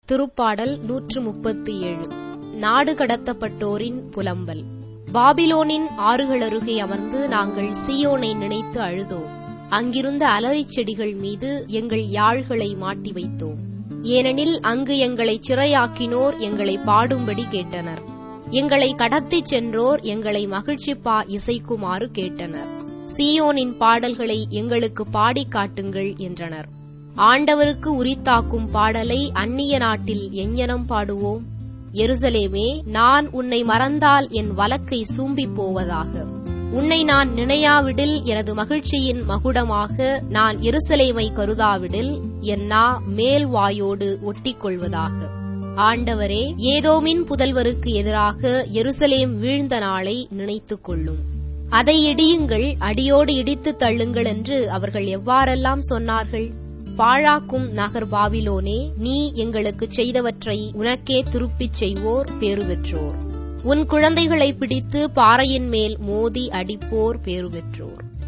திருப்பாடல் நூற்று முப்பத்தி ஏழு நாடு கடத்தப்பட்டோரின் புலம்பல் பாபிலோனின் ஆறுகளருகே அமர்ந்து நாங்கள் சியோனை நினைத்து அழுதோம் அங்கிருந்த அலரிச் செடிகள் மீது எங்கள் யாழ்களை மாட்டி வைத்தோம் ஏனெனில் அங்கு எங்களை சிறையாக்கினோர் எங்களை பாடும்படி கேட்டனர் எங்களை கடத்திச் சென்றோர் எங்களை மகிழ்ச்சிப்பா இசைக்குமாறு கேட்டனர் சியோனின் பாடல்களை எங்களுக்கு பாடி காட்டுங்கள் என்றனர் ஆண்டவருக்கு உரித்தாக்கும் பாடலை அந்நிய நாட்டில் எஞ்ஞனம் பாடுவோம் எருசலேமே நான் உன்னை மறந்தால் என் வலக்கை சூம்பிப் போவதாக உன்னை நான் நினையாவிடில் எனது மகிழ்ச்சியின் மகுடமாக நான் எருசலேமை கருதாவிடில் என் நா மேல் வாயோடு ஒட்டிக்கொள்வதாக ஆண்டவரே ஏதோமின் புதல்வருக்கு எதிராக எருசலேம் வீழ்ந்த நாளை நினைத்துக் கொள்ளும் அதை இடியுங்கள் அடியோடு இடித்துத் தள்ளுங்கள் என்று அவர்கள் எவ்வாறெல்லாம் சொன்னார்கள் பாழாக்கும் நகர் பாபிலோனே நீ எங்களுக்கு செய்தவற்றை உனக்கே திருப்பிச் செய்வோர் பேறு பெற்றோர் உன் குழந்தைகளை பிடித்து பாறையின் மேல் மோதி அடிப்போர் பேறு பெற்றோர்